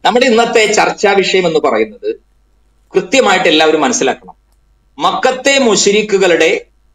നമ്മുടെ ഇന്നത്തെ ചർച്ചാ വിഷയം എന്ന് പറയുന്നത് കൃത്യമായിട്ട് എല്ലാവരും മനസ്സിലാക്കണം മക്കത്തെ മുഷിരിക്കുകളുടെ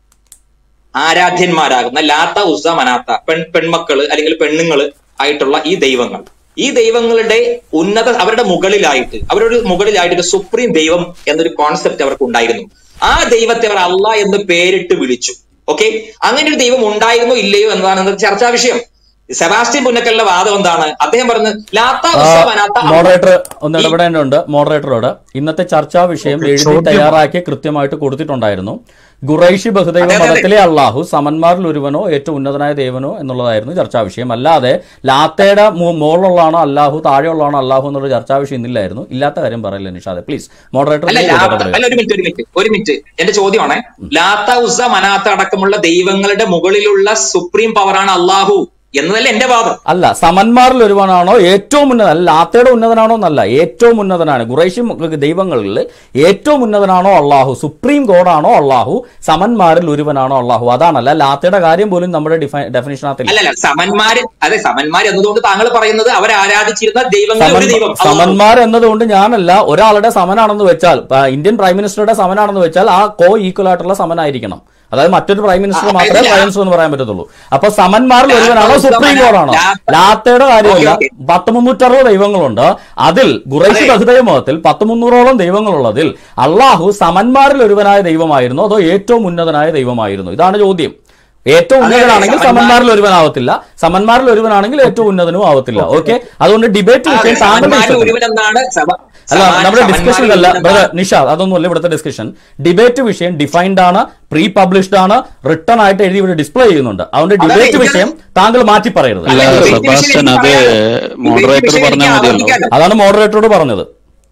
ആരാധ്യന്മാരാകുന്ന ലാത്ത ഉസ മനാത്ത പെൺ പെൺമക്കള് അല്ലെങ്കിൽ പെണ്ണുങ്ങള് ആയിട്ടുള്ള ഈ ദൈവങ്ങൾ ഈ ദൈവങ്ങളുടെ ഉന്നത അവരുടെ മുകളിലായിട്ട് അവരുടെ മുകളിലായിട്ട് ഒരു സുപ്രീം ദൈവം എന്നൊരു കോൺസെപ്റ്റ് അവർക്ക് ഉണ്ടായിരുന്നു ആ ദൈവത്തെ അവർ അല്ല എന്ന് പേരിട്ട് വിളിച്ചു ഓക്കെ അങ്ങനെ ഒരു ദൈവം ഉണ്ടായിരുന്നോ ഇല്ലയോ എന്നതാണ് ഇന്നത്തെ ചർച്ചാ വിഷയം സെബാസ്റ്റ്യൻ പുന്നക്കലിന്റെ വാദം എന്താണ് അദ്ദേഹം പറഞ്ഞു ലാത്ത ഉസ മനാത്ത അള്ളാ. മോഡറേറ്റർ ഒന്ന് ഈ- ഇടപെടേണ്ടതുണ്ട് മോഡറേറ്ററോട് ഇന്നത്തെ ചർച്ചാ വിഷയം എഴുതി ചോദ്യം- തയ്യാറാക്കി കൃത്യമായിട്ട് കൊടുത്തിട്ടുണ്ടായിരുന്നു ഖുറൈഷി ബഹുദൈവ അതെ, അതെ, അതെ. മതത്തിലെ അള്ളാഹു സമന്മാരിൽ ഒരുവനോ ഏറ്റവും ഉന്നതനായ ദേവനോ എന്നുള്ളതായിരുന്നു ചർച്ചാ വിഷയം അല്ലാതെ ലാത്തയുടെ മു- മുകളിലുള്ളതാണോ അല്ലാഹു താഴെയുള്ളതാണോ അല്ലാഹു എന്നുള്ള ചർച്ചാ വിഷയം ഇന്നില്ലായിരുന്നു ഇല്ലാത്ത കാര്യം പറയില്ല നിഷാദെ പ്ലീസ് മോഡറേറ്റർ അല്ല ലാത്ത അല്ല ഒരു മിനിറ്റ് ഒരു മിനിറ്റ് ഒരു മിനിറ്റ് എന്റെ ചോദ്യമാണ് ലാത്ത ഉസ മനാത്ത അടക്കമുള്ള ദൈവങ്ങളുടെ മുകളിലുള്ള സുപ്രീം പവറാണ് അള്ളാഹു എന്നതല്ല എന്റെ വാദം അല്ല സമന്മാരിൽ ഒരുവനാണോ ഏറ്റവും ഉന്നതൻ അല്ല ലാത്തയുടെ ഉന്നതനാണോ എന്നല്ല ഏറ്റവും ഉന്നതനാണ് ഖുറൈശി മ- ദൈവങ്ങളിൽ ഏറ്റവും ഉന്നതനാണോ അള്ളാഹു സുപ്രീം ഗോഡാണോ അള്ളാഹു സമന്മാരിൽ ഒരുവനാണോ അള്ളാഹു അതാണല്ല ലാത്തയുടെ കാര്യം പോലും നമ്മുടെ ഡെഫിനേഷനകത്തില്ല അല്ലല്ല സമന്മാര് അതെ സമന്മാർ എന്നതുകൊണ്ട് താങ്കൾ പറയുന്നത് അവർ ആരാധിച്ചിരുന്ന ദൈവങ്ങൾ ഒരു ദൈവം അല്ലാഹു. സമന്മാർ എന്നതുകൊണ്ട് ഞാനല്ല ഒരാളുടെ സമനാണെന്ന് വെച്ചാൽ ഇപ്പൊ ഇന്ത്യൻ പ്രൈം മിനിസ്റ്ററുടെ സമനാണെന്ന് വെച്ചാൽ ആ കോ ഈക്വൽ ആയിട്ടുള്ള സമനായിരിക്കണം അതായത് മറ്റൊരു പ്രൈം മിനിസ്റ്റർ ആ, മാത്രമേ ഇല്ല. പ്രൈം മിനിസ്റ്റർ എന്ന് പറയാൻ പറ്റത്തുള്ളൂ അപ്പൊ സമന്മാരിൽ ലാത്ത ഒരുവനാണോ ഉസ്താദ് സുപ്രീം കോഡാണോ ലാത്ത- ലാത്തയുടെ കാര്യമല്ല ഓക്കേ, ഓക്കേ. പത്ത് മുന്നൂറ്ററുപത് ദൈവങ്ങളുണ്ട് അതിൽ ഖുറൈശി അതെ. ബഹുദൈവ മതത്തിൽ പത്ത് മുന്നൂറോളം ദൈവങ്ങളുള്ളതിൽ അള്ളാഹു സമന്മാരിൽ ഒരുവനായ ദൈവമായിരുന്നു അതോ ഏറ്റവും ഉന്നതനായ ദൈവമായിരുന്നു ഇതാണ് ചോദ്യം ഏറ്റവും അതെ, അതെ, ഉന്നതനാണെങ്കിൽ സമന്മാർ- സമന്മാരിൽ ഒരുവനാവത്തില്ല സമന്മാരിൽ ഒരുവനാണെങ്കിൽ ഏറ്റവും ഉന്നതനും ആവത്തില്ല ഓക്കെ അതുകൊണ്ട് ഡിബേറ്റ് അതെ, വിഷയം താങ്കളുടെ സമന്മാരിൽ ഇഷ്ടത്തിന്. ഒരുവൻ എന്നാണ് സഭ- അല്ല സമാ- നമ്മുടെ സമന്മാരിൽ ഡിസ്കഷൻ അല്ല ഒരുവൻ ബ്രദർ എന്നാണ് നിഷാദ് അതൊന്നുമല്ല ഇവിടുത്തെ ഡിസ്കഷൻ ഡിബേറ്റ് വിഷയം ഡിഫൈൻഡ് ആണ് പ്രീ പബ്ലിഷ്ഡ് ആണ് റിട്ടേൺ ആയിട്ട് എഴുതി ഇവിടെ ഡിസ്പ്ലേ ചെയ്യുന്നുണ്ട് അതുകൊണ്ട് അതെ, ഡിബേറ്റ് ഇത് വിഷയം താങ്കൾ മാറ്റി പറയരുത് അല്ല അല്ല, ഡിബേറ്റ് സെബാസ്റ്റ്യൻ വിഷയം അത് പറയാം. മോഡറേറ്റർ ഡിബേറ്റ് പറഞ്ഞാൽ വിഷയം മതിയല്ലോ ആവർത്തിക്കാലോ. അതാണ് മോഡറേറ്ററോട് പറഞ്ഞത്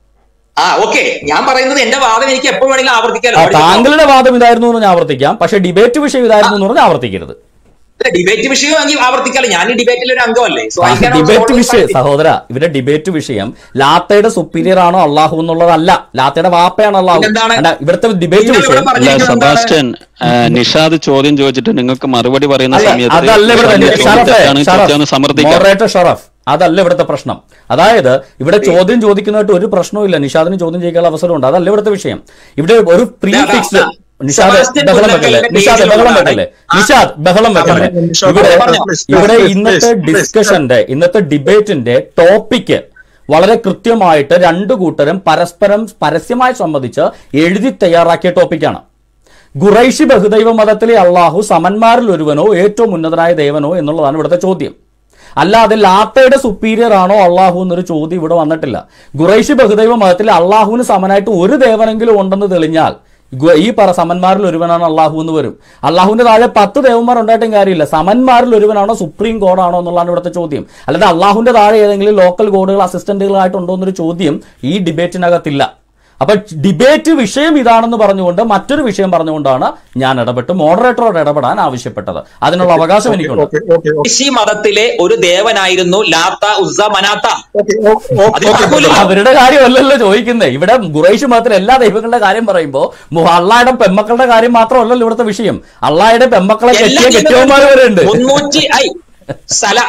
ആ ഓക്കെ ഞാൻ പറയുന്നത് എന്റെ വാദം എനിക്ക് എപ്പോ വേണമെങ്കിലും ആ, ആവർത്തിക്കാലോ താങ്കളുടെ വാദം ഇതായിരുന്നു എന്ന് ഞാൻ ആവർത്തിക്കാം പക്ഷെ ഡിബേറ്റ് വിഷയം ഇതായിരുന്നു എന്ന് പറഞ്ഞാൽ ആവർത്തിക്കരുത് ഡിബേറ്റ് വിഷയം എങ്കിൽ ആവർത്തിക്കാലോ ഞാൻ ഈ ഡിബേറ്റിൽ ഒരു അംഗമല്ലേ So, I can also debate always വിഷയം participate. സഹോദര ഇവരുടെ ഡിബേറ്റ് വിഷയം ലാത്തയുടെ സുപ്പീരിയർ ആണോ അള്ളാഹു എന്നുള്ളതല്ല ലാത്തയുടെ വാപ്പയാണ് അള്ളാഹു പിന്നെന്താണ്? അല്ല, ഇവിടുത്തെ ഡിബേറ്റ് നിങ്ങൾ ഇവിടെ വിഷയം പറഞ്ഞ- അല്ല എന്താണ്? സെബാസ്റ്റ്യൻ ആ, നിഷാദ് ചോദ്യം ചോദിച്ചിട്ട് നിങ്ങൾക്ക് മറുപടി പറയുന്ന അല്ല, സമയത്ത് അതല്ല ഇവിടെ നിഷാദിന്റെ തന്നെ. ചോദ്യം ഷറഫേ, തെറ്റാണ് ഷറഫ്, ചോദിച്ചാണ് സമർത്ഥിക്കാം മോഡറേറ്റർ ഷറഫ് അതല്ല ഇവിടുത്തെ പ്രശ്നം അതായത് ഇവിടെ ചോദ്യം ചോദിക്കുന്നതായിട്ട് ഒരു പ്രശ്നവും നിഷാദിന് ചോദ്യം ചെയ്യാനുള്ള അവസരമുണ്ട് അതല്ല ഇവിടുത്തെ വിഷയം ഇവിടെ ഒരു പ്രീ അതാ, ഫിക്സ് അതാ. നിഷാദ് സെബാസ്റ്റ്യൻ ബഹളം വെക്കല്ലേ പുന്നക്കലിന്റെ നിഷാദ് പേജിലുള്ള ബഹളം ആളാണ്. വെക്കല്ലേ ആ. നിഷാദ് ബഹളം വെക്കല്ലേ നിഷാദ് ഇവിടെ പറഞ്ഞോ. please, ഇവിടെ please, ഇന്നത്തെ please, please. ഡിസ്കഷന്റെ ഇന്നത്തെ ഡിബേറ്റിന്റെ ടോപ്പിക്ക് വളരെ കൃത്യമായിട്ട് രണ്ടു കൂട്ടരും പരസ്പരം പരസ്യമായി സംബന്ധിച്ച് എഴുതി തയ്യാറാക്കിയ ടോപ്പിക്കാണ് ഖുറൈഷി ബഹുദൈവ മതത്തിലെ അള്ളാഹു സമന്മാരിൽ ഒരുവനോ ഏറ്റവും ഉന്നതനായ ദേവനോ എന്നുള്ളതാണ് ഇവിടുത്തെ ചോദ്യം അല്ലാതെ ലാത്തയുടെ സുപ്പീരിയർ ആണോ അള്ളാഹു എന്നൊരു ചോദ്യം ഇവിടെ വന്നിട്ടില്ല ഖുറൈഷി ബഹുദൈവ മതത്തിൽ അള്ളാഹുവിന് സമനായിട്ട് ഒരു ദേവനെങ്കിലും ഉണ്ടെന്ന് തെളിഞ്ഞാൽ ഗു- ഈ പറ സമന്മാരിൽ ഒരുവനാണ് അള്ളാഹു എന്ന് വരും അള്ളാഹുവിന്റെ താഴെ പത്ത് ദേവന്മാർ ഉണ്ടായിട്ടും കാര്യമില്ല സമന്മാരിൽ ഒരുവനാണോ സുപ്രീം ഗോഡാണോ എന്നുള്ളതാണ് ഇവിടുത്തെ ചോദ്യം അല്ലാതെ അള്ളാഹുവിന്റെ താഴെ ഏതെങ്കിലും ലോക്കൽ ഗോഡുകൾ അസിസ്റ്റന്റുകളായിട്ടുണ്ടോ എന്നൊരു ചോദ്യം ഈ ഡിബേറ്റിനകത്തില്ല അപ്പൊ ഡിബേറ്റ് വിഷയം ഇതാണെന്ന് പറഞ്ഞുകൊണ്ട് മറ്റൊരു വിഷയം പറഞ്ഞുകൊണ്ടാണ് ഞാൻ ഇടപെട്ട് മോഡറേറ്ററോട് ഇടപെടാൻ ആവശ്യപ്പെട്ടത് അതിനുള്ള അവകാശം എനിക്കുണ്ട് ഓക്കെ ഓക്കെ ഋഷി മതത്തിലെ ഒരു ദേവനായിരുന്നു ലാത്ത ഉസ മനാത്ത ഓക്കെ അത് നടക്കൂല. അവരുടെ കാര്യമല്ലല്ലോ ചോദിക്കുന്നത് ഇവിടെ ഖുറൈഷ് മതത്തിൽ എല്ലാ ദൈവങ്ങളുടെ കാര്യം പറയുമ്പോ മു- അള്ളായുടെ പെമ്മക്കളുടെ കാര്യം മാത്രമല്ലല്ലോ ഇവിടുത്തെ വിഷയം അള്ളായുടെ പെമ്മക്കളെ എല്ലാ കെട്ടിയ കെട്ടിയവന്മാർ വരെ ഉണ്ട് മുന്നൂറ്റി ഐ സല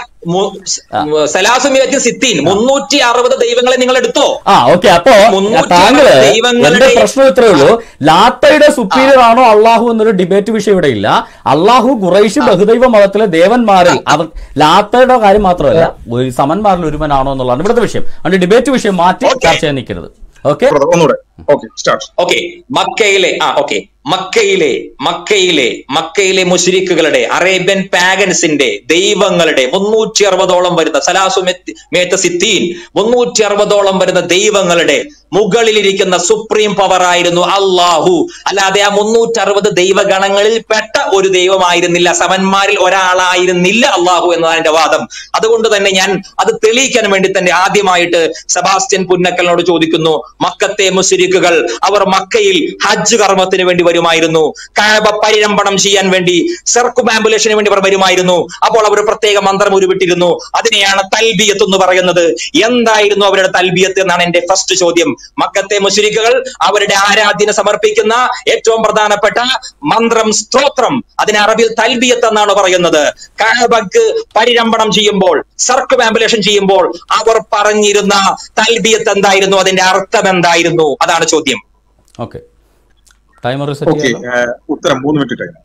സലാസുമിയത്തി സിത്തീൻ മുന്നൂറ്റി അറുപത് ദൈവങ്ങളെ നിങ്ങൾ എടുത്തോ ആ ഓക്കെ അപ്പോ മുന്നൂറ്റി താങ്കള് അറുപത് ദൈവങ്ങളുടെ- എന്റെ പ്രശ്നം ഇത്രേ ഉള്ളൂ ലാത്തയുടെ സുപ്പീരിയർ ആണോ അള്ളാഹു എന്നൊരു ഡിബേറ്റ് വിഷയം ഇവിടെ ഇല്ല അള്ളാഹു ഖുറൈഷ് ബഹുദൈവ മതത്തിലെ ദേവന്മാരിൽ അവർ ലാത്തയുടെ കാര്യം മാത്രമല്ല ഒരു സമന്മാരിൽ ഒരുവനാണോ എന്നുള്ളതാണ് ഇവിടുത്തെ വിഷയം അതുകൊണ്ട് ഡിബേറ്റ് വിഷയം മാറ്റി Okay. ചർച്ച ചെയ്യാൻ നിൽക്കരുത് ഓക്കെ ഒന്നുകൂടെ ഓക്കെ സ്റ്റാർട്ട് ഓക്കെ മക്കയിലെ ആ ഓക്കെ മക്കയിലെ മക്കയിലെ മക്കയിലെ മുസ്ലിക്കുകളുടെ അറേബ്യൻ പാഗൻസിന്റെ ദൈവങ്ങളുടെ മുന്നൂറ്റി അറുപതോളം വരുന്ന സലാസു മെത്തി- മേത്ത സിത്തീൻ മുന്നൂറ്റി അറുപതോളം വരുന്ന ദൈവങ്ങളുടെ മുകളിലിരിക്കുന്ന സുപ്രീം പവർ ആയിരുന്നു അള്ളാഹു അല്ലാതെ ആ മുന്നൂറ്റി അറുപത് ദൈവഗണങ്ങളിൽ പെട്ട ഒരു ദൈവമായിരുന്നില്ല സമന്മാരിൽ ഒരാളായിരുന്നില്ല അള്ളാഹു എന്നതാണ് എന്റെ വാദം അതുകൊണ്ട് തന്നെ ഞാൻ അത് തെളിയിക്കാൻ വേണ്ടി തന്നെ ആദ്യമായിട്ട് സെബാസ്റ്റ്യൻ പുന്നക്കലിനോട് ചോദിക്കുന്നു മക്കത്തെ മുസ്ലിക്കുകൾ അവർ മക്കയിൽ ഹജ്ജ് കർമ്മത്തിന് വേണ്ടി വരുമ്പോൾ വരുമായിരുന്നു കാബ പരിരംഭണം ചെയ്യാൻ വേണ്ടി സർക്കുമാമ്പുലേഷന് വേണ്ടി അവർ വരുമായിരുന്നു അപ്പോൾ അവർ പ്രത്യേക മന്ത്രം ഉരുവിട്ടിരുന്നു അതിനെയാണ് തൽബിയത്ത് എന്ന് പറയുന്നത് എന്തായിരുന്നു അവരുടെ തൽബിയത്ത് എന്നാണ് എന്റെ ഫസ്റ്റ് ചോദ്യം മക്കത്തെ മുശരിക്കുകൾ അവരുടെ ആരാധ്യന സമർപ്പിക്കുന്ന ഏറ്റവും പ്രധാനപ്പെട്ട മന്ത്രം സ്തോത്രം അതിനെ അറബിയിൽ തൽബിയത്ത് എന്നാണ് പറയുന്നത് കാബക്ക് പരിരംഭണം ചെയ്യുമ്പോൾ സർക്കുമാമ്പുലേഷൻ ചെയ്യുമ്പോൾ അവർ പറഞ്ഞിരുന്ന തൽബിയത്ത് എന്തായിരുന്നു അതിന്റെ അർത്ഥം എന്തായിരുന്നു അതാണ് ചോദ്യം ഓക്കെ ടൈമർ സെറ്റ് ഓക്കെ ചെയ്യാം ഉത്തരം മൂന്ന് മിനിറ്റ് ടൈം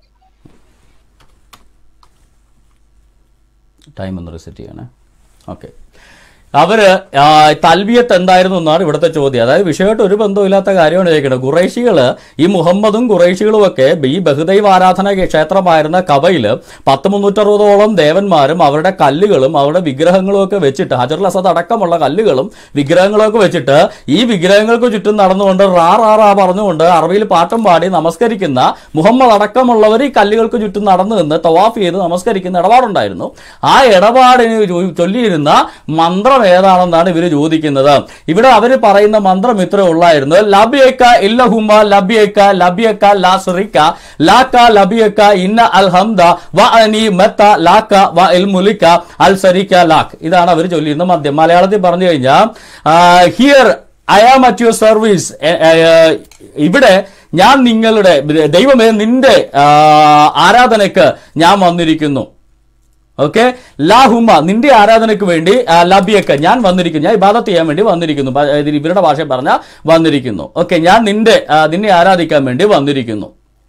ടൈം ഒന്ന് റിസെറ്റ് ചെയ്യണേ ഓക്കെ അവര് ആ, തൽബിയത്ത് എന്തായിരുന്നു എന്നാണ് ഇവിടുത്തെ ചോദ്യം അതായത് വിഷയമായിട്ട് ഒരു ബന്ധമില്ലാത്ത കാര്യമാണ് ചോദിക്കുന്നത് ഖുറൈശികള് ഈ മുഹമ്മദും ഖുറൈശികളും ഒക്കെ ഈ ബഹുദൈവ ആരാധന ക്ഷേത്രമായിരുന്ന കബയില് പത്ത് മുന്നൂറ്ററുപതോളം ദേവന്മാരും അവരുടെ കല്ലുകളും അവരുടെ വിഗ്രഹങ്ങളും ഒക്കെ വെച്ചിട്ട് ഹജറുൽ അസദ് അടക്കമുള്ള കല്ലുകളും വിഗ്രഹങ്ങളും ഒക്കെ വെച്ചിട്ട് ഈ വിഗ്രഹങ്ങൾക്ക് ചുറ്റും നടന്നുകൊണ്ട് റാ റാ റാ പറഞ്ഞുകൊണ്ട് അറബിയിൽ പാട്ടും പാടി നമസ്കരിക്കുന്ന മുഹമ്മദ് അടക്കമുള്ളവർ ഈ കല്ലുകൾക്ക് ചുറ്റും നടന്നു നിന്ന് തവാഫ് ചെയ്ത് നമസ്കരിക്കുന്ന ഇടപാടുണ്ടായിരുന്നു ആ ഇടപാടിന് ചൊ- ചൊല്ലിയിരുന്ന മന്ത്രം ഏതാണെന്നാണ് ഇവർ ചോദിക്കുന്നത് ഇവിടെ അവർ പറയുന്ന മന്ത്രം ഇത്രേ ഉള്ളായിരുന്നു ലബിയക്ക ഇല്ലഹുമ ലബിയക്ക ലബിയക്ക ലാ സുറിക്ക ലാക്ക ലബിയക്ക ഇന്ന അൽ ഹംദ വ അനി മത്ത ലാക്ക വ ഇൽ മുലിക്ക അൽ സരിക്ക ലാക്ക് ഇതാണ് അവർ ചൊല്ലിയിരുന്ന മദ്യം മലയാളത്തിൽ പറഞ്ഞു കഴിഞ്ഞാൽ here I am at your service ഇവിടെ ഞാൻ നിങ്ങളുടെ ദൈവമേ നിന്റെ ആ, ആരാധനയ്ക്ക് ഞാൻ വന്നിരിക്കുന്നു ഓക്കെ ലാഹുമ നിന്റെ ആരാധനയ്ക്ക് വേണ്ടി ആ, ലബിയക്ക ഞാൻ വന്നിരിക്കുന്നു ഞാൻ ഇബാദത്ത് ചെയ്യാൻ വേണ്ടി വന്നിരിക്കുന്നു പ- ഇതിന് ഇവരുടെ ഭാഷ പറഞ്ഞ വന്നിരിക്കുന്നു ഓക്കെ ഞാൻ നിന്റെ ആ, നിന്നെ ആരാധിക്കാൻ വേണ്ടി വന്നിരിക്കുന്നു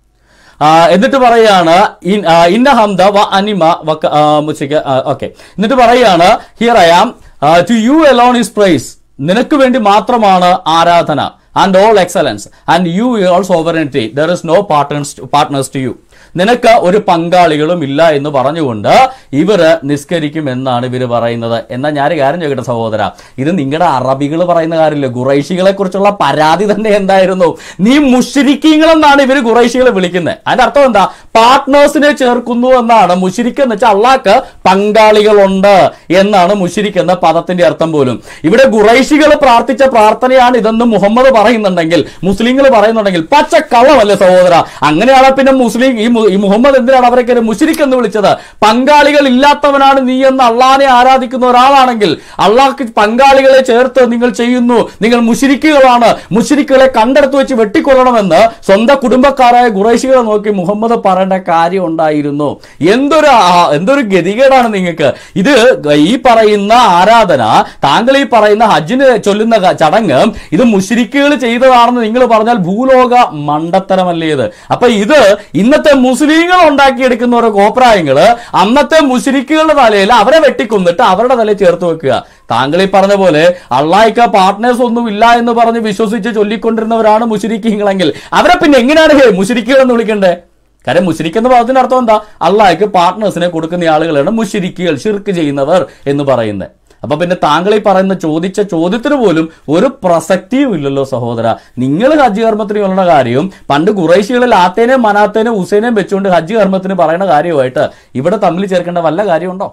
ആ, എന്നിട്ട് പറയാണ് ഇൻ- ആ, ഇന്ന ഹംദ വ അനിമ വക്ക മുസിക്ക ഓക്കെ എന്നിട്ട് പറയാണ് here I am to you alone is praise നിനക്ക് വേണ്ടി മാത്രമാണ് ആരാധന and all excellence and you all sovereignty there is no partners partners to you നിനക്ക് ഒരു പങ്കാളികളും ഇല്ല എന്ന് പറഞ്ഞുകൊണ്ട് ഇവര് നിസ്കരിക്കും എന്നാണ് ഇവര് പറയുന്നത് എന്നാൽ ഞാൻ ഒരു കാര്യം ചോദിക്കട്ടെ സഹോദര ഇത് നിങ്ങളുടെ അറബികൾ പറയുന്ന കാര്യമില്ല ഖുറൈശികളെ കുറിച്ചുള്ള പരാതി തന്നെ എന്തായിരുന്നു നീ മുഷിരിക്കീങ്ങളെന്നാണ് ഇവര് ഖുറൈശികളെ വിളിക്കുന്നത് അതിന്റെ അർത്ഥം എന്താ പാർട്ട്നേഴ്സിനെ ചേർക്കുന്നു എന്നാണ് മുഷിരിക്ക് എന്ന് വെച്ചാൽ അള്ളാഹ്ക്ക് പങ്കാളികളുണ്ട് എന്നാണ് മുഷിരിക്ക് എന്ന പദത്തിന്റെ അർത്ഥം പോലും ഇവിടെ ഖുറൈശികൾ പ്രാർത്ഥിച്ച പ്രാർത്ഥനയാണ് ഇതെന്ന് മുഹമ്മദ് പറയുന്നുണ്ടെങ്കിൽ മുസ്ലിങ്ങൾ പറയുന്നുണ്ടെങ്കിൽ പച്ച കള്ളമല്ലേ സഹോദര അങ്ങനെയാണ് പിന്നെ മുസ്ലിം ഈ മു- ഈ മുഹമ്മദ് എന്തിനാണ് അവരൊക്കെ മുഷിരിക്ക് എന്ന് വിളിച്ചത് പങ്കാളികൾ ഇല്ലാത്തവനാണ് നീ എന്ന് അള്ളാഹിനെ ആരാധിക്കുന്ന ഒരാളാണെങ്കിൽ അള്ളാഹ്ക്ക് പങ്കാളികളെ ചേർത്ത് നിങ്ങൾ ചെയ്യുന്നു നിങ്ങൾ മുഷിരിക്കുകളാണ് മുഷിരിക്കുകളെ കണ്ടെടുത്ത് വെച്ച് വെട്ടിക്കൊള്ളണമെന്ന് സ്വന്തം കുടുംബക്കാരായ ഖുറൈശികളെ നോക്കി മുഹമ്മദ് പറയേണ്ട കാര്യം ഉണ്ടായിരുന്നു എന്തൊരു ആ- എന്തൊരു ഗതികേടാണ് നിങ്ങൾക്ക് ഇത് ഈ പറയുന്ന ആരാധന താങ്കൾ ഈ പറയുന്ന ഹജ്ജിന് ചൊല്ലുന്ന ക- ചടങ്ങ് ഇത് മുഷിരിക്കുകൾ ചെയ്തതാണെന്ന് നിങ്ങൾ പറഞ്ഞാൽ ഭൂലോക മണ്ടത്തരമല്ലേ ഇത് അപ്പൊ ഇത് ഇന്നത്തെ മുസ്ലിങ്ങൾ ഉണ്ടാക്കിയെടുക്കുന്ന ഓരോ കോപ്രായങ്ങള് അന്നത്തെ മുസ്ലിക്കുകളുടെ തലയിൽ അവരെ വെട്ടിക്കൊന്നിട്ട് അവരുടെ തലയിൽ ചേർത്ത് വെക്കുക താങ്കൾ ഈ പറഞ്ഞ പോലെ അള്ളാഹിക്ക പാർട്ട്നേഴ്സ് ഒന്നും ഇല്ല എന്ന് പറഞ്ഞ് വിശ്വസിച്ച് ചൊല്ലിക്കൊണ്ടിരുന്നവരാണ് മുസ്ലിക്കുകളെങ്കിൽ അവരെ പിന്നെ എങ്ങനെയാണ് ഹേ മുസ്ലിക്കുകൾ എന്ന് വിളിക്കണ്ടേ കാര്യം മുഷിരിക്ക് എന്ന പദത്തിന്റെ അർത്ഥം എന്താ അള്ളാഹിക്ക് പാർട്ട്നേഴ്സിനെ കൊടുക്കുന്ന ആളുകളാണ് മുഷിരിക്കുകൾ ഷിർക്ക് ചെയ്യുന്നവർ എന്ന് പറയുന്നത് അപ്പൊ പിന്നെ താങ്കൾ ഈ പറയുന്ന ചോദിച്ച ചോദ്യത്തിന് പോലും ഒരു പ്രസക്തിയും ഇല്ലല്ലോ സഹോദര നിങ്ങൾ ഹജ്ജ് കർമ്മത്തിന് ചൊല്ലുന്ന കാര്യവും പണ്ട് കുറേശികളിൽ ആത്തേനെയും മനാത്തേനെയും ഹുസൈനെയും വെച്ചുകൊണ്ട് ഹജ്ജ് കർമ്മത്തിന് പറയുന്ന കാര്യമായിട്ട് ഇവിടെ തമ്മിൽ ചേർക്കേണ്ട വല്ല കാര്യമുണ്ടോ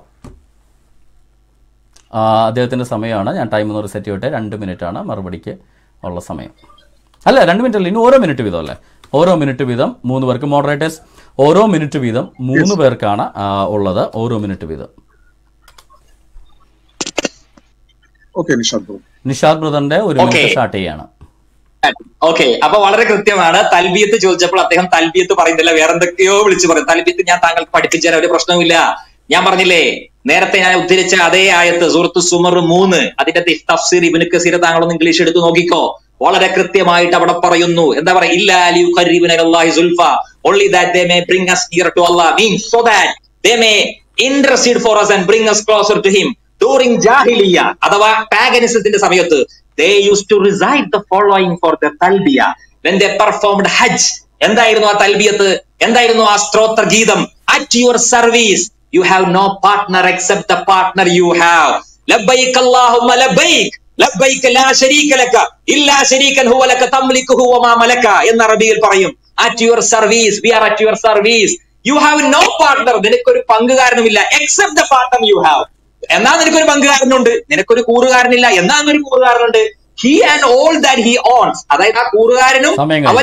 ആ, അദ്ദേഹത്തിന്റെ സമയമാണ് ഞാൻ ടൈം ഒന്ന് റിസെറ്റ് ചെയ്യട്ടെ രണ്ട് മിനിറ്റ് ആണ് മറുപടിക്ക് ഉള്ള സമയം അല്ല രണ്ട് മിനിറ്റ് അല്ല ഇനി ഓരോ മിനിറ്റ് വീതം അല്ലേ ഓരോ മിനിറ്റ് വീതം മൂന്ന് പേർക്ക് മോഡറേറ്റേഴ്സ് ഓരോ മിനിറ്റ് വീതം മൂന്ന് പേർക്കാണ് ആ, ഉള്ളത് ഓരോ മിനിറ്റ് വീതം ഓക്കെ നിഷാദ് ബ്രോ നിഷാദ് ബ്രദറിന്റെ ഒരു Okay. മിനിറ്റ് സ്റ്റാർട്ട് ചെയ്യാണ് ഓക്കെ അപ്പൊ വളരെ കൃത്യമാണ് തൽബിയത്ത് ചോദിച്ചപ്പോൾ അദ്ദേഹം തൽബിയത്ത് പറയുന്നില്ല വേറെ എന്തൊക്കെയോ വിളിച്ചു പറയും തൽബിയത്ത് ഞാൻ താങ്കൾക്ക് പഠിപ്പിച്ചു തരാൻ ഒരു പ്രശ്നവുമില്ല ഞാൻ പറഞ്ഞില്ലേ നേരത്തെ ഞാൻ ഉദ്ധരിച്ച അതേ ആയത്ത് സൂറത്ത് സുമർ മൂന്ന് അതിന്റെ തി- തഫ്സീർ ഇബിന് കസീർ താങ്കളൊന്ന് ഇംഗ്ലീഷ് എടുത്ത് നോക്കിക്കോ വളരെ കൃത്യമായിട്ട് അവിടെ പറയുന്നു എന്താ പറയാ ഇല്ല അലി ഖരീബിനല്ലാഹി സുൽഫ only that they may bring us nearer to Allah means so that they may intercede for us and bring us closer to him during ജാഹിലിയ അഥവാ പാഗനിസത്തിന്റെ സമയത്ത് they used to recite the following for the തൽബിയ when they performed hajj എന്തായിരുന്നു ആ തൽബിയത്ത് എന്തായിരുന്നു ആ സ്ത്രോത്ര ഗീതം at your service you have no partner except the partner you have ലബ്ബൈക് അല്ലാഹുമ്മ ലബ്ബൈക് ലബ്ബൈക ലാ ശരീക ലക ഇല്ലാ ശരീകൻ ഹുവ ലക തംലികുഹു വമാ മലക എന്ന് അറബിയിൽ പറയും at your service we are at your service you have no partner നിനക്കൊരു പങ്കുകാരനുമില്ല except the partner you have എന്നാ നിനക്കൊരു പങ്കുകാരനുണ്ട് നിനക്കൊരു കൂറുകാരനില്ല എന്നാ ഒരു കൂറുകാരനുണ്ട് he and all that he owns അതായത് ആ കൂറുകാരനും സമയം കഴിഞ്ഞു. അവൻ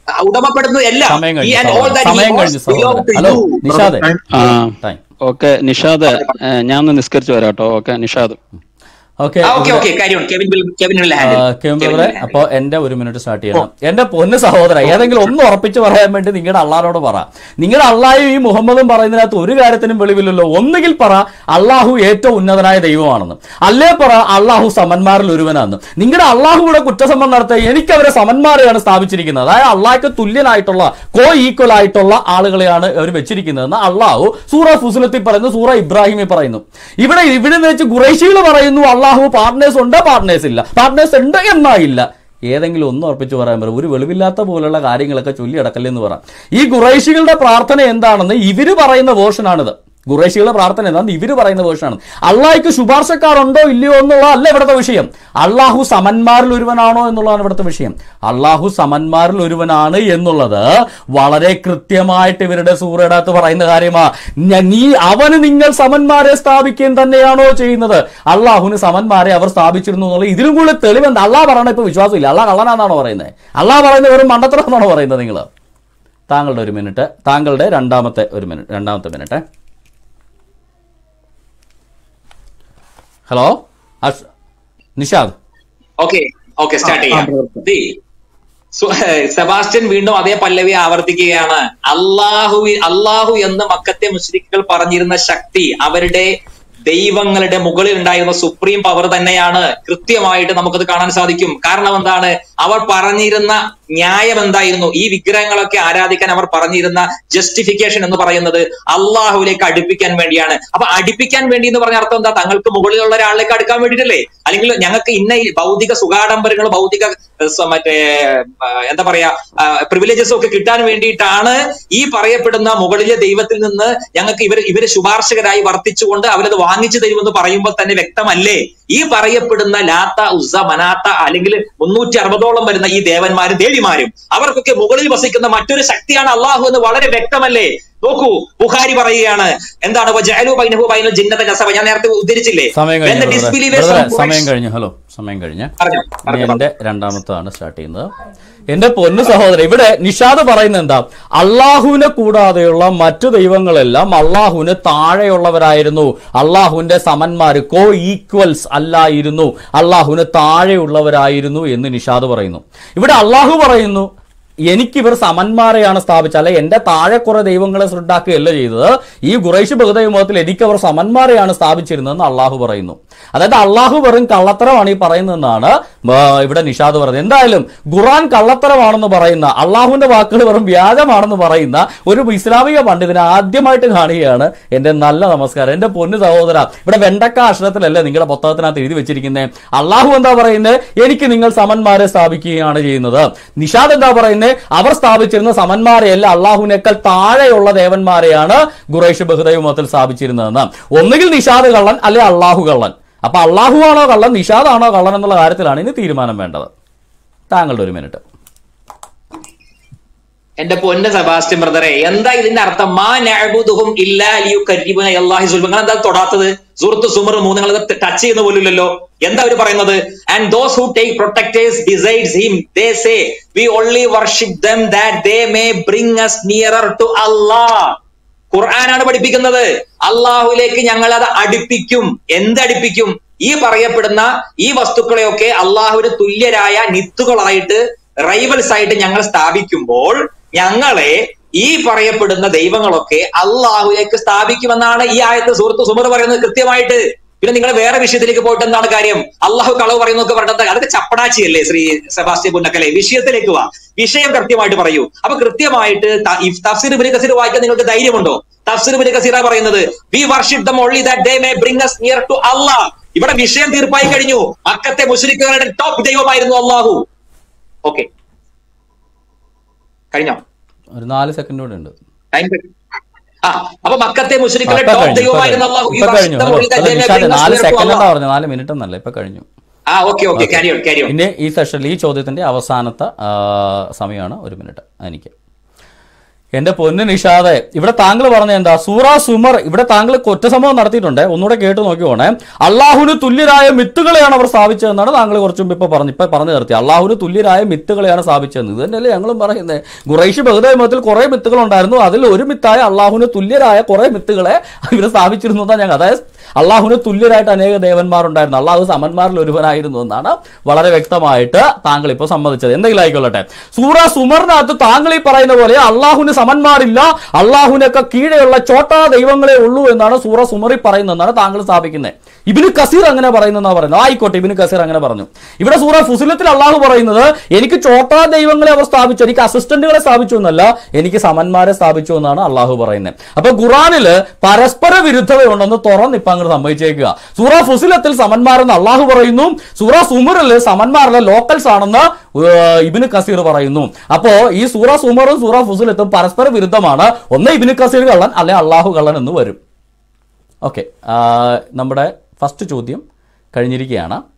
ഉടമപ്പെടുന്നത് എല്ലാം സമയം He കഴിഞ്ഞു and all that he സമയം owns കഴിഞ്ഞു belong സഹോദരൻ to hello you. Nishad Time. ആ ടൈം ഓക്കെ നിഷാദ് ഏ, ഞാൻ ഒന്ന് നിസ്കരിച്ചു വരാം കേട്ടോ okay Nishad okay okay okay കാര്യം Kevin will Kevin will handle കേമ്പ്രവറെ അപ്പൊ എന്റെ ഒരു മിനിറ്റ് സ്റ്റാർട്ട് ചെയ്യണം എന്റെ പൊന്ന് സഹോദര ഏതെങ്കിലും ഒന്ന് ഉറപ്പിച്ച് പറയാൻ വേണ്ടി നിങ്ങളുടെ അള്ളാഹിനോട് പറ നിങ്ങളുടെ അള്ളാഹും ഈ മുഹമ്മദും പറയുന്നതിനകത്ത് ഒരു കാര്യത്തിനും വെളിവില്ലല്ലോ ഒന്നുകിൽ പറ അള്ളാഹു ഏറ്റവും ഉന്നതനായ ദൈവമാണെന്ന് അല്ലേ പറ അള്ളാഹു സമന്മാരിൽ ഒരുവനാണെന്ന് നിങ്ങളുടെ അള്ളാഹു കൂടെ കുറ്റസമ്മതം നടത്താൻ എനിക്ക് അവരെ സമന്മാരെയാണ് സ്ഥാപിച്ചിരിക്കുന്നത് അതായത് അള്ളാഹ്ക്ക് തുല്യനായിട്ടുള്ള കോ ഈക്വൽ ആയിട്ടുള്ള ആളുകളെയാണ് അവർ വെച്ചിരിക്കുന്നതെന്ന് അള്ളാഹു സൂറ ഫുസുലത്തിൽ പറയുന്നു സൂറ ഇബ്രാഹിമി പറയുന്നു ഇവിടെ ഇവിടെ വെച്ച് ഖുറൈശികൾ പറയുന്നു അള്ളാഹു പാർട്ട്നേഴ്സ് ഉണ്ട് പാർട്ട്നേഴ്സ് ഇല്ല പാർട്ട്നേഴ്സ് ഉണ്ട് എന്നാ ഇല്ല ഏതെങ്കിലും ഒന്ന് ഉറപ്പിച്ച് പറയാൻ പറ്റും ഒരു വെളിവില്ലാത്ത പോലുള്ള കാര്യങ്ങളൊക്കെ ചൊല്ലി അടക്കല്ലെന്ന് പറ ഈ ഖുറൈശികളുടെ പ്രാർത്ഥന എന്താണെന്ന് ഇവര് പറയുന്ന വേർഷനാണിത് ഖുറൈശികളുടെ പ്രാർത്ഥന എന്താണെന്ന് ഇവര് പറയുന്ന വേർഷനാണ് അള്ളാഹിക്ക് ശുപാർശക്കാരുണ്ടോ ഇല്ലയോ എന്നുള്ളതല്ല ഇവിടുത്തെ വിഷയം അള്ളാഹു സമന്മാരിൽ ഒരുവനാണോ എന്നുള്ളതാണ് ഇവിടുത്തെ വിഷയം അള്ളാഹു സമന്മാരിൽ ഒരുവനാണ് എന്നുള്ളത് വളരെ കൃത്യമായിട്ട് ഇവരുടെ സൂറയുടെ പറയുന്ന കാര്യമാ ഞ- നീ അവന് നിങ്ങൾ സമന്മാരെ സ്ഥാപിക്കുകയും തന്നെയാണോ ചെയ്യുന്നത് അള്ളാഹുവിന് സമന്മാരെ അവർ സ്ഥാപിച്ചിരുന്നു എന്നുള്ള ഇതിലും കൂടുതൽ തെളിവെന്താ അള്ളാഹ് പറയണ ഇപ്പൊ വിശ്വാസമില്ല അള്ളാഹ് കള്ളനാന്നാണോ പറയുന്നത് അള്ളാഹ് പറയുന്നത് വെറും മണ്ടത്തരമെന്നാണോ പറയുന്നത് നിങ്ങൾ താങ്കളുടെ ഒരു മിനിറ്റ് താങ്കളുടെ രണ്ടാമത്തെ ഒരു മിനിറ്റ് രണ്ടാമത്തെ മിനിറ്റ് ഹലോ അഷ് നിഷാദ് ഓക്കെ ഓക്കെ സ്റ്റാർട്ട് ചെയ്യാം See, സു- സെബാസ്റ്റ്യൻ വീണ്ടും അതേ പല്ലവി ആവർത്തിക്കുകയാണ് അള്ളാഹു അള്ളാഹു എന്ന് മക്കത്തെ മുസ്ലിക്കുകൾ പറഞ്ഞിരുന്ന ശക്തി അവരുടെ ദൈവങ്ങളുടെ മുകളിൽ ഉണ്ടായിരുന്ന സുപ്രീം പവർ തന്നെയാണ് കൃത്യമായിട്ട് നമുക്കത് കാണാൻ സാധിക്കും കാരണം എന്താണ് അവർ പറഞ്ഞിരുന്ന ന്യായം എന്തായിരുന്നു ഈ വിഗ്രഹങ്ങളൊക്കെ ആരാധിക്കാൻ അവർ പറഞ്ഞിരുന്ന ജസ്റ്റിഫിക്കേഷൻ എന്ന് പറയുന്നത് അള്ളാഹുവിലേക്ക് അടുപ്പിക്കാൻ വേണ്ടിയാണ് അപ്പൊ അടുപ്പിക്കാൻ വേണ്ടി എന്ന് പറഞ്ഞ അർത്ഥം എന്താ തങ്ങൾക്ക് മുകളിലുള്ള ഒരാളിലേക്ക് അടുക്കാൻ വേണ്ടിയിട്ടല്ലേ അല്ലെങ്കിൽ ഞങ്ങൾക്ക് ഇന്ന ഈ ഭൗതിക സുഖാഡംബരങ്ങൾ ഭൗതിക ഏഹ്, സ- മറ്റേ ആ, എന്താ പറയാ പ്രിവിലേജസും ഒക്കെ കിട്ടാൻ വേണ്ടിയിട്ടാണ് ഈ പറയപ്പെടുന്ന മുകളിലെ ദൈവത്തിൽ നിന്ന് ഞങ്ങൾക്ക് ഇവർ ഇവര് ശുപാർശകരായി വർത്തിച്ചുകൊണ്ട് അവരത് വാങ്ങിച്ചു തരുമെന്ന് പറയുമ്പോൾ തന്നെ വ്യക്തമല്ലേ ഈ പറയപ്പെടുന്ന ലാത്ത ഉസ മനാത്ത അല്ലെങ്കിൽ മുന്നൂറ്റി അറുപതോളം വരുന്ന ഈ ദേവന്മാരും ദേവിമാരും അവർക്കൊക്കെ മുകളിൽ വസിക്കുന്ന മറ്റൊരു ശക്തിയാണ് അള്ളാഹു എന്ന് വളരെ വ്യക്തമല്ലേ നോക്കൂ ബുഖാരി പറയുകയാണ് എന്താണ് വജഅലു ബൈനഹു ബൈനൽ ജിന്നത നസബ ഞാൻ നേരത്തെ ഉദ്ധരിച്ചില്ലേ സമയം When the കഴിഞ്ഞു disbelievers ബ്രദറെ, of സമയം Quraysh- കഴിഞ്ഞു ഹലോ സമയം കഴിഞ്ഞ് പറഞ്ഞോ, ഇനി പറഞ്ഞോ, എന്റെ രണ്ടാമത്താണ് സ്റ്റാർട്ട് ചെയ്യുന്നത് എന്റെ പൊന്നു സഹോദരൻ ഇവിടെ നിഷാദ് പറയുന്നത് എന്താ അള്ളാഹുവിനെ കൂടാതെയുള്ള മറ്റു ദൈവങ്ങളെല്ലാം അള്ളാഹുവിന് താഴെയുള്ളവരായിരുന്നു അള്ളാഹുവിന്റെ സമന്മാര് കോ ഈക്വൽസ് അല്ലായിരുന്നു അള്ളാഹുവിന് താഴെയുള്ളവരായിരുന്നു എന്ന് നിഷാദ് പറയുന്നു ഇവിടെ അള്ളാഹു പറയുന്നു എനിക്കിവർ സമന്മാരെയാണ് സ്ഥാപിച്ചത് അല്ലെ എന്റെ താഴെ കുറെ ദൈവങ്ങളെ സൃഷ്ടാക്കുകയല്ല ചെയ്തത് ഈ ഖുറൈശ് ബഹുദൈവ മതത്തിൽ എനിക്ക് അവർ സമന്മാരെയാണ് സ്ഥാപിച്ചിരുന്നതെന്ന് അള്ളാഹു പറയുന്നു അതായത് അള്ളാഹു വെറും കള്ളത്തരമാണ് ഈ പറയുന്നതെന്നാണ് ആ, ഇവിടെ നിഷാദ് പറയുന്നത് എന്തായാലും ഖുറാൻ കള്ളത്തരമാണെന്ന് പറയുന്ന അള്ളാഹുവിന്റെ വാക്കുകൾ വെറും വ്യാജമാണെന്ന് പറയുന്ന ഒരു ഇസ്ലാമിക പണ്ഡിതനെ ആദ്യമായിട്ട് കാണുകയാണ് എന്റെ നല്ല നമസ്കാരം എന്റെ പൊന്നു സഹോദര ഇവിടെ വെണ്ടക്ക അക്ഷരത്തിലല്ലേ നിങ്ങളുടെ പുസ്തകത്തിനകത്ത് എഴുതി വെച്ചിരിക്കുന്നത് അള്ളാഹു എന്താ പറയുന്നത് എനിക്ക് നിങ്ങൾ സമന്മാരെ സ്ഥാപിക്കുകയാണ് ചെയ്യുന്നത് നിഷാദ് എന്താ പറയുന്നത് അവർ സ്ഥാപിച്ചിരുന്ന സമന്മാരെയല്ല അള്ളാഹുവിനേക്കാൾ താഴെയുള്ള ദേവന്മാരെയാണ് ഖുറൈഷ് ബഹുദൈവ മതത്തിൽ സ്ഥാപിച്ചിരുന്നതെന്ന് ഒന്നുകിൽ നിഷാദ് കള്ളൻ അല്ലെ അള്ളാഹു കള്ളൻ അപ്പൊ അള്ളാഹു ആണോ കള്ളൻ നിഷാദാണോ കള്ളൻ എന്നുള്ള കാര്യത്തിലാണ് ഇനി തീരുമാനം വേണ്ടത് താങ്കളുടെ ഒരു മിനിറ്റ് എന്റെ പൊന്ന് സെബാസ്റ്റ്യൻ ബ്രദറെ എന്താ ഇതിന്റെ അർത്ഥം മാ നഅബുദുഹും ഇല്ലാ ലിയുഖർരിബുന ഇലല്ലാഹി സുൽഫ നിങ്ങൾ എന്താ തൊടാത്തത് സൂറത്ത് സുമർ മൂന്ന് നിങ്ങൾ ടച്ച് ചെയ്യുന്ന പോലുമില്ലല്ലോ എന്താ അവർ പറയുന്നത് and those who take protectors besides him they say we only worship them that they may bring us nearer to Allah ഖുർആനാണ് പഠിപ്പിക്കുന്നത് അള്ളാഹുലേക്ക് ഞങ്ങൾ അത് അടുപ്പിക്കും എന്തടുപ്പിക്കും ഈ പറയപ്പെടുന്ന ഈ വസ്തുക്കളെയൊക്കെ അള്ളാഹുവിന് തുല്യരായ നിത്തുകളായിട്ട് റൈവൽസ് ആയിട്ട് ഞങ്ങൾ സ്ഥാപിക്കുമ്പോൾ ഞങ്ങളെ ഈ പറയപ്പെടുന്ന ദൈവങ്ങളൊക്കെ അള്ളാഹുലേക്ക് സ്ഥാപിക്കുമെന്നാണ് ഈ ആയത്ത് സുഹൃത്ത് സുമർ പറയുന്നത് കൃത്യമായിട്ട് പിന്നെ നിങ്ങൾ വേറെ വിഷയത്തിലേക്ക് പോയിട്ട് എന്താണ് കാര്യം അള്ളാഹു കളവ് പറയുന്നൊക്കെ പറഞ്ഞത് അതൊക്കെ ചപ്പടാച്ചിയല്ലേ ശ്രീ സെബാസ്റ്റ്യൻ പുന്നക്കലെ വിഷയത്തിലേക്ക് വാ വിഷയം കൃത്യമായിട്ട് പറയൂ അപ്പൊ കൃത്യമായിട്ട് ത- ഈ തഫ്സീർ ഇബ്നു കസീർ വായിക്കാൻ നിങ്ങൾക്ക് ധൈര്യമുണ്ടോ തഫ്സീർ ഇബ്നു കസീറ പറയുന്നത് we worship them only that they may bring us near to Allah ഇവിടെ വിഷയം തീർപ്പായി കഴിഞ്ഞു മക്കത്തെ മുസ്ലിക്കുകളുടെ ടോപ്പ് ദൈവമായിരുന്നു അള്ളാഹു ഓക്കെ കഴിഞ്ഞോ ഒരു നാല് സെക്കൻഡ് കൂടെ ഉണ്ട് ടൈം ആ അപ്പൊ മക്കത്തെ ആ, മുസ്ലിക്കുകളുടെ ഇപ്പൊ ടോപ്പ് കഴിഞ്ഞു ഇപ്പൊ ദൈവമായിരുന്നു കഴിഞ്ഞു അള്ളാഹു We ഇപ്പൊ worship കഴിഞ്ഞു them ഹലോ only that അല്ല they may Nishad bring us നാല് near to സെക്കൻഡ് Allah. എന്താ പറഞ്ഞത് നാല് മിനിറ്റ് എന്നല്ല ഇപ്പൊ കഴിഞ്ഞു ആ okay okay carry on carry on പിന്നെ ഈ സെഷനിൽ ഈ ചോദ്യത്തിന്റെ അവസാനത്തെ ആ, സമയമാണ് ഒരു മിനിറ്റ് എനിക്ക് എന്റെ പൊന്ന് നിഷാദെ ഇവിടെ താങ്കൾ പറഞ്ഞ എന്താ സൂറ സുമർ ഇവിടെ താങ്കൾ കുറ്റസംഭവം നടത്തിയിട്ടുണ്ട് ഒന്നുകൂടെ കേട്ട് നോക്കിക്കോണേ അള്ളാഹുന് തുല്യരായ മിത്തുകളെയാണ് അവർ സ്ഥാപിച്ചതെന്നാണ് താങ്കൾ കുറച്ചു മുമ്പ് ഇപ്പൊ പറഞ്ഞു ഇപ്പൊ പറഞ്ഞു നിർത്തി അള്ളാഹുന് തുല്യരായ മിത്തുകളെയാണ് സ്ഥാപിച്ചതെന്ന് ഇത് തന്നെയല്ലേ ഞങ്ങളും പറയുന്നത് ഖുറൈഷ് ബഹുദൈമത്തിൽ കുറെ മിത്തുകൾ ഉണ്ടായിരുന്നു അതിൽ ഒരു മിത്തായ അള്ളാഹുന് തുല്യരായ കുറെ മിത്തുകളെ ഇവർ സ്ഥാപിച്ചിരുന്നു എന്നാണ് ഞങ്ങൾ അതായത് അള്ളാഹുന് തുല്യരായിട്ട് അനേക ദേവന്മാരുണ്ടായിരുന്നു അള്ളാഹു സമന്മാരിൽ ഒരുവനായിരുന്നു എന്നാണ് വളരെ വ്യക്തമായിട്ട് താങ്കൾ ഇപ്പോൾ സമ്മതിച്ചത് എന്തെങ്കിലും ആയിക്കൊള്ളട്ടെ സൂറ സുമറിനകത്ത് താങ്കൾ ഈ പറയുന്ന പോലെ അള്ളാഹുന് സമന്മാരില്ല അള്ളാഹുവിനൊക്കെ കീഴെയുള്ള ചോട്ടാ ദൈവങ്ങളെ ഉള്ളൂ എന്നാണ് സൂറ സുമറി പറയുന്നതെന്നാണ് താങ്കൾ സ്ഥാപിക്കുന്നത് ഇബിന് കസീർ അങ്ങനെ പറയുന്നെന്നാ പറയുന്നത് ആയിക്കോട്ടെ ഇബിന് കസീർ അങ്ങനെ പറഞ്ഞു ഇവിടെ സൂറ ഫുസിലത്തിൽ അള്ളാഹു പറയുന്നത് എനിക്ക് ചോട്ടാ ദൈവങ്ങളെ അവർ സ്ഥാപിച്ചു എനിക്ക് അസിസ്റ്റന്റുകളെ സ്ഥാപിച്ചു എന്നല്ല എനിക്ക് സമന്മാരെ സ്ഥാപിച്ചു എന്നാണ് അള്ളാഹു പറയുന്നത് അപ്പൊ ഖുറാനില് പരസ്പര വിരുദ്ധതയുണ്ടെന്ന് തുറന്ന് ഇപ്പൊ അങ്ങോട്ട് സമ്മതിച്ചേക്കുക സൂറ ഫുസിലത്തിൽ സമന്മാരെന്ന് അള്ളാഹു പറയുന്നു സൂറ സുമറിൽ സമന്മാരിലെ ലോക്കൽസ് ആണെന്ന് ഏഹ്, ഇബിന് കസീർ പറയുന്നു അപ്പോ ഈ സൂറ സുമറും സൂറ ഫുസിലത്തും പരസ്പര വിരുദ്ധമാണ് ഒന്ന് ഇബിന് കസീർ കള്ളൻ അല്ലെ അള്ളാഹു കള്ളൻ എന്ന് വരും ഓക്കെ നമ്മുടെ ഫസ്റ്റ് ചോദ്യം കഴിഞ്ഞിരിക്കുകയാണ്